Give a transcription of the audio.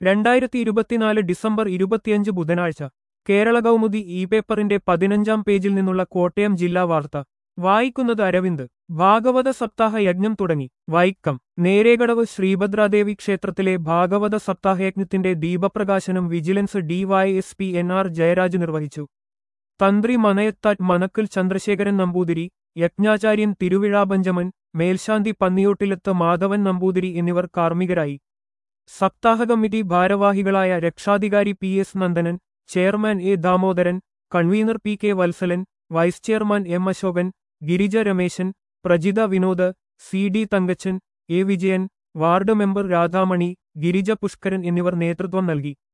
രണ്ടായിരത്തി ഇരുപത്തിനാല് ഡിസംബർ ഇരുപത്തിയഞ്ച് ബുധനാഴ്ച കേരള കൗമുദി ഇ പേപ്പറിന്റെ പതിനഞ്ചാം പേജിൽ നിന്നുള്ള കോട്ടയം ജില്ലാ വാർത്ത വായിക്കുന്നത് അരവിന്ദ് ഭാഗവത സപ്താഹ യജ്ഞം തുടങ്ങി വൈക്കം നേരേകടവ് ശ്രീഭദ്രാദേവി ക്ഷേത്രത്തിലെ ഭാഗവത സപ്താഹയജ്ഞത്തിന്റെ ദീപപ്രകാശനം vigilance DySP N R Jayaraj നിർവഹിച്ചു തന്ത്രി മനയത്താറ്റ് മനക്കൽ ചന്ദ്രശേഖരൻ നമ്പൂതിരി യജ്ഞാചാര്യൻ തിരുവിഴാപഞ്ചമൻ മേൽശാന്തി പന്നിയോട്ടിലത്ത് മാധവൻ നമ്പൂതിരി എന്നിവർ കാർമ്മികരായി സപ്താഹ കമ്മിറ്റി ഭാരവാഹികളായ രക്ഷാധികാരി P S Nandanan chairman A Damodaran convener P K Vatsalan vice chairman M Ashokan Girija Rameshan Prajitha Vinod C D Thankachan A Vijayan ward member Radhamani Girija Pushkaran എന്നിവർ നേതൃത്വം നൽകി